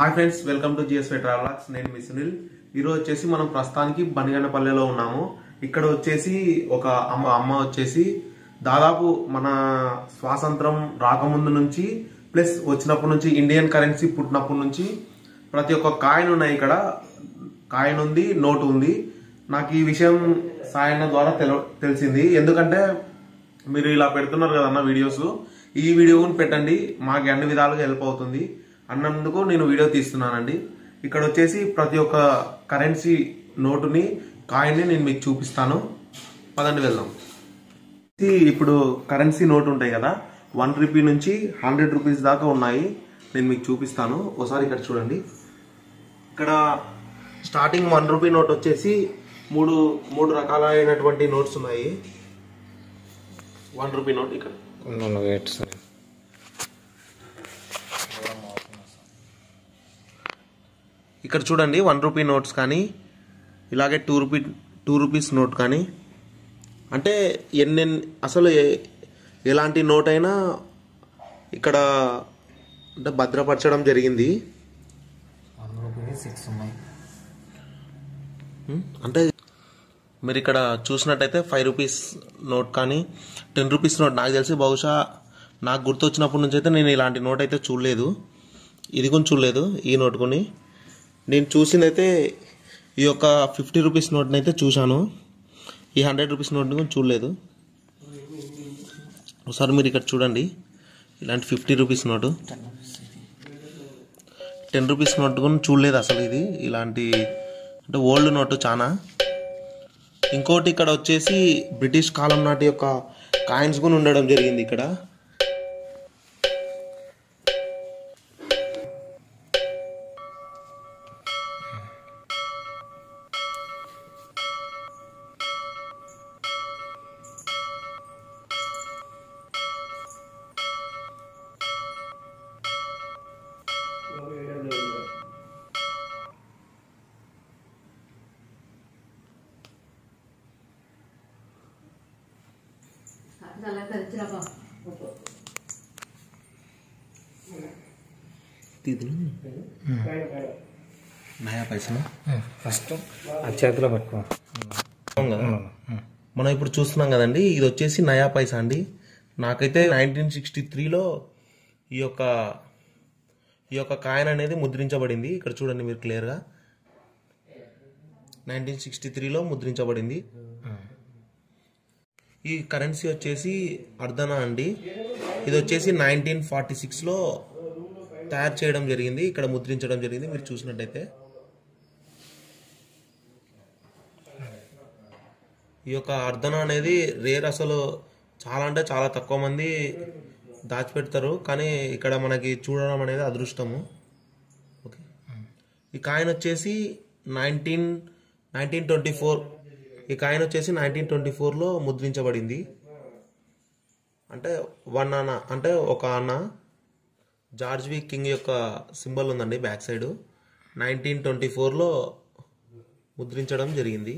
Hi friends welcome to GSY travellers నేను మీ సునీల్ ఈరోజు వచ్చేసి మనం ప్రస్తుతానికి బనిగండపల్లెలో ఉన్నాము ఇక్కడ వచ్చేసి ఒక అమ్మ అమ్మ వచ్చేసి దాదాపు మన స్వాతంత్రం రాకముందు నుంచి ప్లస్ వచ్చినప్పటి నుంచి ఇండియన్ కరెన్సీ పుట్టినప్పటి నుంచి ప్రతి ఒక్క కాయిన్ ఉన్నాయి ఇక్కడ కాయిన్ ఉంది నోటు ఉంది నాకు ఈ విషయం సాయన్న ద్వారా తెల తెలిసింది ఎందుకంటే మీరు ఇలా పెడుతున్నారు కదన్న వీడియోస్ ఈ వీడియో కూడా పెట్టండి మాకు అన్ని విధాలుగా హెల్ప్ అవుతుంది అన్నందుకు నేను వీడియో తీస్తున్నానండి ఇక్కడ వచ్చేసి ప్రతి ఒక్క కరెన్సీ నోటుని కాయిన్ని నేను మీకు చూపిస్తాను పదండి వెళ్దాం ఇది ఇప్పుడు కరెన్సీ నోట్ ఉంటాయి కదా వన్ రూపీ నుంచి హండ్రెడ్ రూపీస్ దాకా ఉన్నాయి నేను మీకు చూపిస్తాను ఒకసారి ఇక్కడ చూడండి ఇక్కడ స్టార్టింగ్ వన్ రూపీ నోట్ వచ్చేసి మూడు మూడు రకాలైనటువంటి నోట్స్ ఉన్నాయి వన్ రూపీ నోట్ ఇక్కడ ఉండు వెయిట్ సార్ ఇక్కడ చూడండి వన్ రూపీ నోట్స్ కానీ ఇలాగే two rupee two rupees note కానీ అంటే ఎన్నెన్ అసలు ఏ- ఎలాంటి నోట్ అయినా ఇక్కడ అంటే భద్రపరచడం జరిగింది వన్ రూపీకి సిక్స్ ఉన్నాయి ఉం? అంటే మీరు ఇక్కడ చూసినట్టయితే ఫైవ్ రూపీస్ నోట్ కానీ టెన్ రూపీస్ నోట్ నాకు తెలిసి బహుశా నాకు గుర్తొచ్చినప్పటి నుంచి అయితే నేను ఇలాంటి నోట్ అయితే చూడలేదు ఇది కూడా చూడలేదు ఈ నోట్ కొని నేను చూసిందైతే ఈ యొక్క ఫిఫ్టీ రూపీస్ నోట్ని అయితే చూశాను ఈ హండ్రెడ్ రూపీస్ నోట్ని కూడా చూడలేదు ఒకసారి మీరు ఇక్కడ చూడండి ఇలాంటి fifty rupees note ten rupees note కూడా చూడలేదు అసలు ఇది ఇలాంటి అంటే ఓల్డ్ నోటు చాలా ఇంకోటి ఇక్కడ వచ్చేసి బ్రిటిష్ కాలం నాటి యొక్క కాయిన్స్ కూడా ఉండడం జరిగింది ఇక్కడ నయా పైసలు ఫస్ట్ ఆ చేతిలో పట్టుకో అవును కదా మనం ఇప్పుడు చూస్తున్నాం కదండి ఇది వచ్చేసి నయా పైసా అండి నాకైతే నైన్టీన్ సిక్స్టీ త్రీలో ఈ యొక్క ఈ యొక్క కాయిన్ అనేది ముద్రించబడింది ఇక్కడ చూడండి మీరు క్లియర్గా నైన్టీన్ సిక్స్టీ త్రీలో ముద్రించబడింది ఈ కరెన్సీ వచ్చేసి అర్ధనా అండి ఇది వచ్చేసి నైన్టీన్ ఫార్టీ సిక్స్లో తయారు చేయడం జరిగింది ఇక్కడ ముద్రించడం జరిగింది మీరు చూసినట్టయితే ఈ యొక్క అర్ధన అనేది రేర్ అసలు చాలా అంటే చాలా తక్కువ మంది దాచిపెడతారు కానీ ఇక్కడ మనకి చూడడం అనేది అదృష్టము ఓకే ఈ కాయిన్ వచ్చేసి నైన్టీన్ నైన్టీన్ ట్వంటీ ఫోర్ ఈ కాయిన్ వచ్చేసి నైన్టీన్ ట్వంటీ ఫోర్లో ముద్రించబడింది అంటే వన్ అన్న అంటే ఒక అన్న జార్జ్ వి కింగ్ యొక్క సింబల్ ఉందండి బ్యాక్ సైడ్ నైన్టీన్ ట్వంటీ ఫోర్లో ముద్రించడం జరిగింది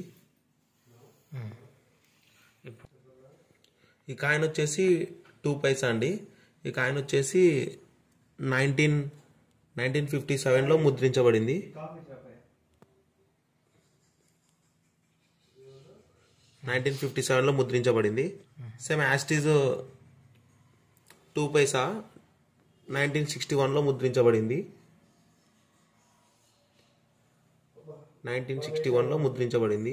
ఈ కాయిన్ వచ్చేసి టూ పైసా అండి ఈ కాయిన్ వచ్చేసి నైన్టీన్ నైన్టీన్ ఫిఫ్టీ సెవెన్లో ముద్రించబడింది నైన్టీన్ ఫిఫ్టీ సెవెన్లో ముద్రించబడింది సేమ్ యాస్టీజ్ టూ పైసా నైన్టీన్ సిక్స్టీ వన్లో ముద్రించబడింది నైన్టీన్ సిక్స్టీ వన్లో ముద్రించబడింది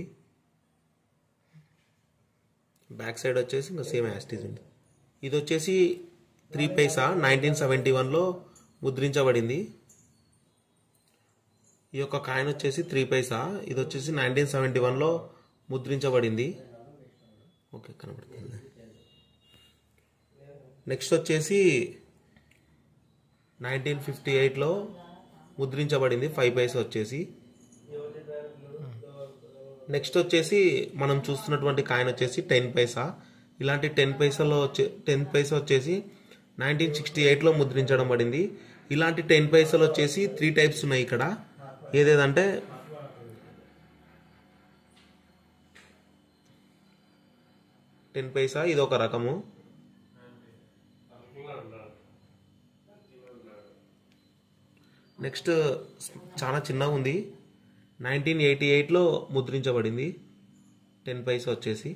బ్యాక్ సైడ్ వచ్చేసి ఇంకా సేమ్ యాస్టీజ్ ఉంది ఇది వచ్చేసి త్రీ పైసా నైన్టీన్ సెవెంటీ వన్లో ముద్రించబడింది ఈ యొక్క కాయిన్ వచ్చేసి త్రీ పైసా ఇది వచ్చేసి నైన్టీన్ సెవెంటీ వన్లో ముద్రించబడింది ఓకే కనబడుతుంది నెక్స్ట్ వచ్చేసి నైన్టీన్ ఫిఫ్టీ ఎయిట్లో ముద్రించబడింది ఫైవ్ పైసా వచ్చేసి నెక్స్ట్ వచ్చేసి మనం చూస్తున్నటువంటి కాయిన్ వచ్చేసి టెన్ పైసా ఇలాంటి టెన్ పైసాలో వచ్చే టెన్ పైసా వచ్చేసి నైన్టీన్ సిక్స్టీ ఎయిట్లో ముద్రించడం పడింది ఇలాంటి టెన్ పైసలు వచ్చేసి త్రీ టైప్స్ ఉన్నాయి ఇక్కడ ఏదేదంటే టెన్ పైసా ఇది ఒక రకము నెక్స్ట్ చాలా చిన్నగా ఉంది నైన్టీన్ ఎయిటీ ఎయిట్లో ముద్రించబడింది టెన్ పైసా వచ్చేసి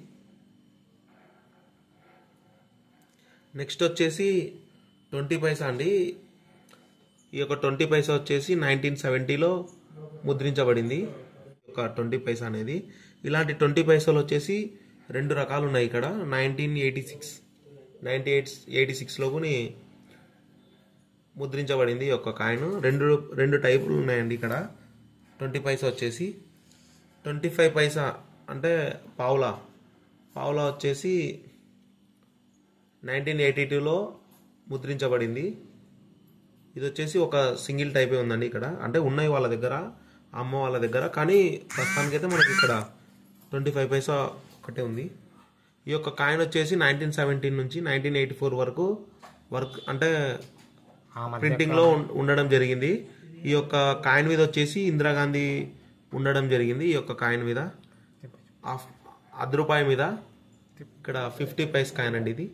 నెక్స్ట్ వచ్చేసి ట్వంటీ పైసా అండి ఈ యొక్క ట్వంటీ పైసా వచ్చేసి నైన్టీన్ సెవెంటీలో ముద్రించబడింది ఒక ట్వంటీ పైసా అనేది ఇలాంటి ట్వంటీ పైసాలు వచ్చేసి రెండు రకాలు ఉన్నాయి ఇక్కడ nineteen eighty six ninety eight eighty సిక్స్లో కూడా ముద్రించబడింది ఈ యొక్క కాయిన్ రెండు రెండు టైపులు ఉన్నాయండి ఇక్కడ ట్వంటీ పైసా వచ్చేసి ట్వంటీ ఫైవ్ పైసా అంటే పావులా పావులా వచ్చేసి నైన్టీన్ ఎయిటీ టూలో ముద్రించబడింది ఇది వచ్చేసి ఒక సింగిల్ టైపే ఉందండి ఇక్కడ అంటే ఉన్నాయి వాళ్ళ దగ్గర అమ్మ వాళ్ళ దగ్గర కానీ ప్రస్తుతానికైతే మనకి ఇక్కడ ట్వంటీ ఫైవ్ పైసా ఒకటే ఉంది ఈ యొక్క కాయిన్ వచ్చేసి నైన్టీన్ సెవెంటీన్ నుంచి నైన్టీన్ ఎయిటీ ఫోర్ వరకు వర్క్ అంటే ఆ మధ్య ప్రింటింగ్ లో ఉం- ఉండడం జరిగింది ఈ యొక్క కాయిన్ మీద వచ్చేసి ఇందిరాగాంధీ ఉండడం జరిగింది ఈ యొక్క కాయిన్ మీద ఆఫ్- అర్ధ రూపాయి మీద ఇక్కడ ఫిఫ్టీ పైస్ కాయిన్ అండి ఇది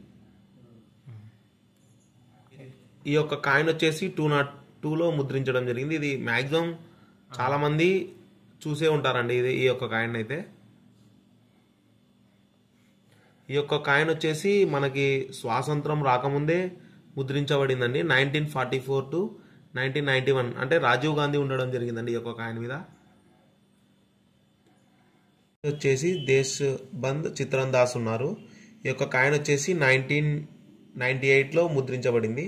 ఈ యొక్క కాయిన్ వచ్చేసి టూ నాట్ టూలో ముద్రించడం జరిగింది ఇది మ్యాక్సిమం చాలా మంది చూసే ఉంటారండి ఇది ఈ యొక్క కాయిన్ అయితే ఈ యొక్క కాయిన్ వచ్చేసి మనకి స్వాతంత్రం రాకముందే ముద్రించబడిందండి nineteen forty four to nineteen ninety one అంటే రాజీవ్ గాంధీ ఉండడం జరిగిందండి ఈ యొక్క కాయిన్ మీద వచ్చేసి దేశ్ బంద్ చిత్రన్ దాస్ ఉన్నారు ఈ యొక్క కాయిన్ వచ్చేసి నైన్టీన్ నైన్టీ ఎయిట్లో ముద్రించబడింది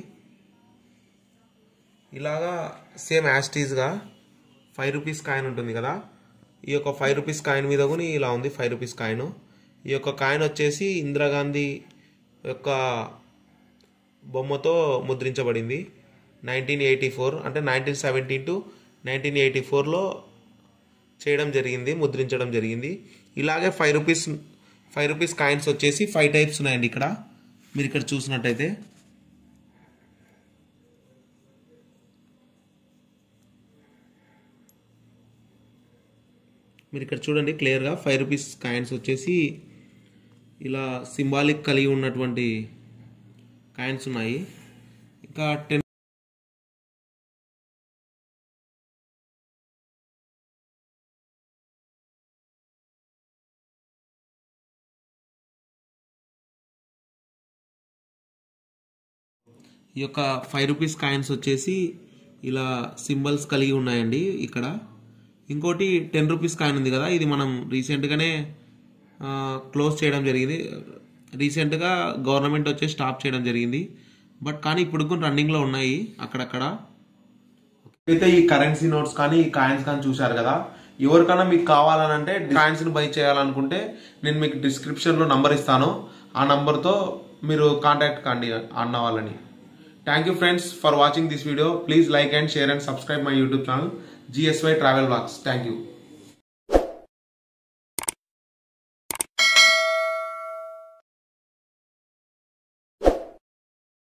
ఇలాగా సేమ్ యాస్టీస్గా ఫైవ్ రూపీస్ కాయిన్ ఉంటుంది కదా ఈ యొక్క ఫైవ్ రూపీస్ కాయిన్ మీద కూడా ఇలా ఉంది ఫైవ్ రూపీస్ కాయిన్ ఈ యొక్క కాయిన్ వచ్చేసి ఇందిరాగాంధీ యొక్క బొమ్మతో ముద్రించబడింది నైన్టీన్ ఎయిటీ ఫోర్ అంటే nineteen seventeen to nineteen eighty ఫోర్లో చేయడం జరిగింది ముద్రించడం జరిగింది ఇలాగే five rupees five rupees coins వచ్చేసి ఫైవ్ టైప్స్ ఉన్నాయండి ఇక్కడ మీరు ఇక్కడ చూసినట్టయితే మీరు ఇక్కడ చూడండి క్లియర్గా ఫైవ్ రూపీస్ కాయిన్స్ వచ్చేసి ఇలా సింబాలిక్ కలిగి ఉన్నటువంటి కాయిన్స్ ఉన్నాయి ఇంకా టెన్ ఈ యొక్క ఫైవ్ రూపీస్ కాయిన్స్ వచ్చేసి ఇలా సింబల్స్ కలిగి ఉన్నాయండి ఇక్కడ ఇంకోటి టెన్ రూపీస్ కాయిన్ ఉంది కదా ఇది మనం రీసెంట్గానే క్లోజ్ చేయడం జరిగింది రీసెంట్గా గవర్నమెంట్ వచ్చి స్టాప్ చేయడం జరిగింది బట్ కానీ ఇప్పుడు కూడా రన్నింగ్లో ఉన్నాయి అక్కడక్కడ అయితే ఈ కరెన్సీ నోట్స్ కానీ ఈ కాయిన్స్ కానీ చూశారు కదా ఎవరికైనా మీకు కావాలని అంటే కాయిన్స్ ని బై చేయాలనుకుంటే నేను మీకు డిస్క్రిప్షన్ లో నంబర్ ఇస్తాను ఆ నంబర్తో మీరు కాంటాక్ట్ కండి అన్న వాళ్ళని thank you friends for watching this video please like and share and subscribe my YouTube channel GSY travel blogs thank you